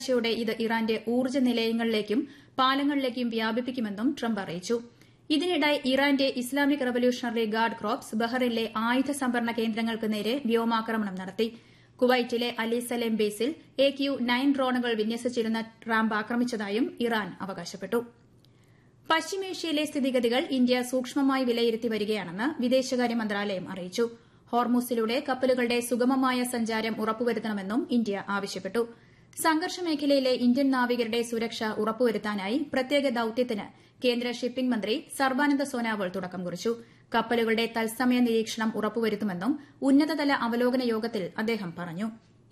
യോടെ ഇത് ഇറാന്റെ ഊർജ്ജ നിലയങ്ങളിലേക്കും പാലങ്ങളിലേക്കും വ്യാപിപ്പിക്കുമെന്നും ട്രംപ് അറിയിച്ചു ഇതിനിടെ ഇറാന്റെ ഇസ്ലാമിക് റവല്യൂഷണറി ഗാർഡ് ക്രോപ്സ് ബഹ്റിനിലെ ആയുധ സംഭരണ കേന്ദ്രങ്ങൾക്ക് നേരെ വ്യോമാക്രമണം നടത്തി കുവൈറ്റിലെ അലി സലേം ബേസിൽ എ ക്യു നയൻ ഡ്രോണുകൾ വിന്യസിച്ചിരുന്ന റാമ്പ് ആക്രമിച്ചതായും ഇറാൻ അവകാശപ്പെട്ടു പശ്ചിമേഷ്യയിലെ സ്ഥിതിഗതികൾ ഇന്ത്യ സൂക്ഷ്മമായി വിലയിരുത്തി വരികയാണെന്ന് വിദേശകാര്യ മന്ത്രാലയം അറിയിച്ചു ഹോർമൂസിലൂടെ കപ്പലുകളുടെ സുഗമമായ സഞ്ചാരം ഉറപ്പുവരുത്തണമെന്നും ഇന്ത്യ ആവശ്യപ്പെട്ടു സംഘർഷ മേഖലയിലെ ഇന്ത്യൻ നാവികരുടെ സുരക്ഷ ഉറപ്പുവരുത്താനായി പ്രത്യേക ദൌത്യത്തിന് കേന്ദ്ര ഷിപ്പിംഗ് മന്ത്രി സർബാനന്ദ സോനോവാൾ തുടക്കം കുറിച്ചു കപ്പലുകളുടെ തത്സമയ നിരീക്ഷണം ഉറപ്പുവരുത്തുമെന്നും ഉന്നതതല അവലോകന യോഗത്തിൽ അദ്ദേഹം പറഞ്ഞു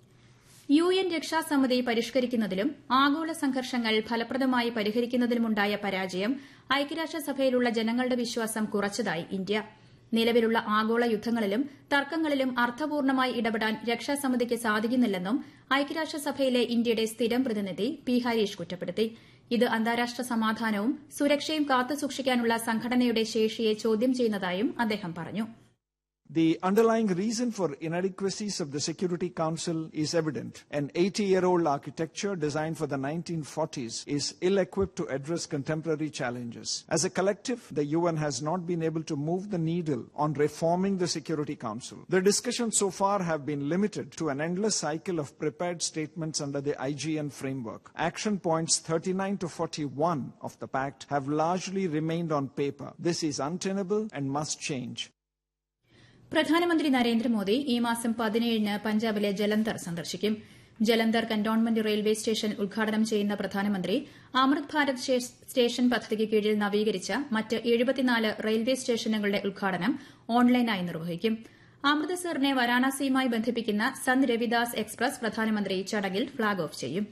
യു എൻ രക്ഷാസമിതി പരിഷ്കരിക്കുന്നതിലും ആഗോള സംഘർഷങ്ങൾ ഫലപ്രദമായി പരിഹരിക്കുന്നതിലുമുണ്ടായ പരാജയം ഐക്യരാഷ്ട്രസഭയിലുള്ള ജനങ്ങളുടെ വിശ്വാസം കുറച്ചതായി ഇന്ത്യ നിലവിലുള്ള ആഗോള യുദ്ധങ്ങളിലും തർക്കങ്ങളിലും അർത്ഥപൂർണമായി ഇടപെടാൻ രക്ഷാസമിതിക്ക് സാധിക്കുന്നില്ലെന്നും ഐക്യരാഷ്ട്രസഭയിലെ ഇന്ത്യയുടെ സ്ഥിരം പ്രതിനിധി പി ഹരീഷ് കുറ്റപ്പെടുത്തി ഇത് അന്താരാഷ്ട്ര സമാധാനവും സുരക്ഷയും കാത്തുസൂക്ഷിക്കാനുള്ള സംഘടനയുടെ ശേഷിയെ ചോദ്യം ചെയ്യുന്നതായും അദ്ദേഹം പറഞ്ഞു The underlying reason for inadequacies of the Security Council is evident. An 80-year-old architecture designed for the 1940s is ill-equipped to address contemporary challenges. As a collective, the UN has not been able to move the needle on reforming the Security Council. The discussions so far have been limited to an endless cycle of prepared statements under the IGN framework. Action points 39 to 41 of the pact have largely remained on paper. This is untenable and must change. പ്രധാനമന്ത്രി നരേന്ദ്രമോദി ഈ മാസം പതിനേഴിന് പഞ്ചാബിലെ ജലന്ധർ സന്ദർശിക്കും Jalandhar cantonment railway station ഉദ്ഘാടനം ചെയ്യുന്ന പ്രധാനമന്ത്രി അമൃത് Bharat station പദ്ധതിക്ക് കീഴിൽ നവീകരിച്ച മറ്റ് എഴുപത്തിനാല് റെയിൽവേ സ്റ്റേഷനുകളുടെ ഉദ്ഘാടനം ഓൺലൈനായി നിർവഹിക്കും അമൃത്സറിനെ വാരാണസിയുമായി ബന്ധിപ്പിക്കുന്ന സന്ത് രവിദാസ് എക്സ്പ്രസ് പ്രധാനമന്ത്രി ചടങ്ങിൽ ഫ്ളാഗ് ഓഫ് ചെയ്യും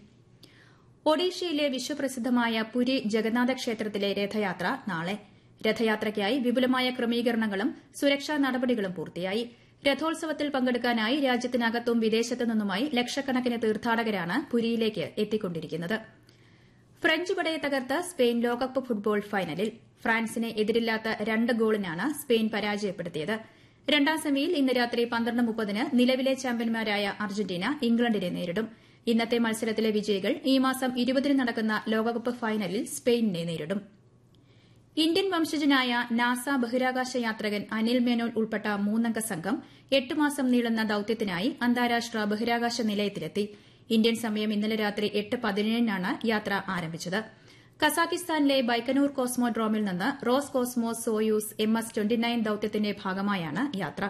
ഒഡീഷയിലെ വിശ്വപ്രസിദ്ധമായ പുരി ജഗന്നാഥ ക്ഷേത്രത്തിലെ രഥയാത്ര നാളെ രഥയാത്രയ്ക്കായി വിപുലമായ ക്രമീകരണങ്ങളും സുരക്ഷാ നടപടികളും പൂർത്തിയായി രഥോത്സവത്തിൽ പങ്കെടുക്കാനായി രാജ്യത്തിനകത്തും വിദേശത്തു നിന്നുമായി ലക്ഷക്കണക്കിന് തീർത്ഥാടകരാണ് പുരിയിലേക്ക് എത്തിക്കൊണ്ടിരിക്കുന്നത് ഫ്രഞ്ച് പടയെ തകർത്ത് സ്പെയിൻ ലോകകപ്പ് ഫുട്ബോൾ ഫൈനലിൽ ഫ്രാൻസിനെ എതിരില്ലാത്ത രണ്ട് ഗോളിനാണ് സ്പെയിൻ പരാജയപ്പെടുത്തിയത് രണ്ടാം സെമിയിൽ ഇന്ന് രാത്രി പന്ത്രണ്ട് മുപ്പതിന് നിലവിലെ ചാമ്പ്യന്മാരായ അർജന്റീന ഇംഗ്ലണ്ടിനെ നേരിടും ഇന്നത്തെ മത്സരത്തിലെ വിജയികൾ ഈ മാസം ഇരുപതിന് നടക്കുന്ന ലോകകപ്പ് ഫൈനലിൽ സ്പെയിനിനെ നേരിടും ഇന്ത്യൻ വംശജനായ നാസ ബഹിരാകാശ യാത്രികൻ അനിൽ മേനോൻ ഉൾപ്പെട്ട മൂന്നംഗ സംഘം എട്ട് മാസം നീളുന്ന ദൌത്യത്തിനായി അന്താരാഷ്ട്ര ബഹിരാകാശ നിലയത്തിലെത്തി ഇന്ത്യൻ സമയം ഇന്നലെ രാത്രി എട്ട് പതിനേഴിനാണ് യാത്ര ആരംഭിച്ചത് കസാഖിസ്ഥാനിലെ ബൈക്കനൂർ കോസ്മോഡ്രോമിൽ നിന്ന് Roscosmos Soyuz M S twenty nine ദൌത്യത്തിന്റെ ഭാഗമായാണ് യാത്ര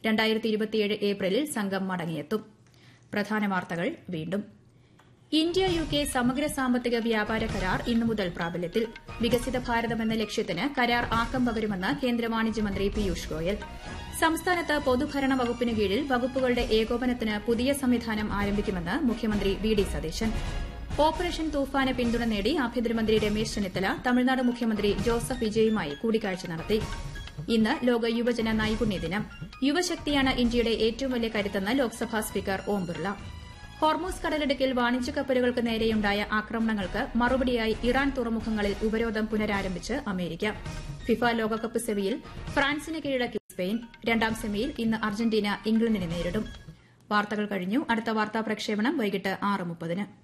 ഏപ്രിലിൽ സംഘം മടങ്ങിയെത്തും പ്രധാന വാർത്തകൾ വീണ്ടും ഇന്ത്യ യു കെ സമഗ്ര സാമ്പത്തിക വ്യാപാര കരാർ ഇന്നു മുതൽ പ്രാബല്യത്തിൽ വികസിത ഭാരതം എന്ന ലക്ഷ്യത്തിന് കരാർ ആക്കം പകരുമെന്ന് കേന്ദ്ര വാണിജ്യമന്ത്രി പീയൂഷ് ഗോയൽ സംസ്ഥാനത്ത് പൊതുഭരണ വകുപ്പിന് കീഴിൽ വകുപ്പുകളുടെ ഏകോപനത്തിന് പുതിയ സംവിധാനം ആരംഭിക്കുമെന്ന് മുഖ്യമന്ത്രി വി ഡി സതീശൻ ഓപ്പറേഷൻ തൂഫാന് പിന്തുണ നേടി ആഭ്യന്തരമന്ത്രി രമേശ് ചെന്നിത്തല തമിഴ്നാട് മുഖ്യമന്ത്രി ജോസഫ് വിജയുമായി കൂടിക്കാഴ്ച നടത്തി ഇന്ന് ലോക യുവജന നൈപുണ്യ ദിനം യുവശക്തിയാണ് ഇന്ത്യയുടെ ഏറ്റവും വലിയ കരുത്തെന്ന് ലോക്സഭാ സ്പീക്കർ ഓം ബിർള ഹോർമൂസ് കടലിടുക്കിൽ വാണിജ്യ കപ്പലുകൾക്ക് നേരെയുണ്ടായ ആക്രമണങ്ങൾക്ക് മറുപടിയായി ഇറാൻ തുറമുഖങ്ങളിൽ ഉപരോധം പുനരാരംഭിച്ച് അമേരിക്ക ഫിഫ ലോകകപ്പ് സെമിയിൽ ഫ്രാൻസിന് കീഴടക്കി സ്പെയിൻ രണ്ടാം സെമിയിൽ ഇന്ന് അർജന്റീന ഇംഗ്ലണ്ടിനെ നേരിടും വാർത്തകൾ കഴിഞ്ഞു അടുത്ത വാർത്താ പ്രക്ഷേപണം വൈകിട്ട് ആറ് മുപ്പതിന്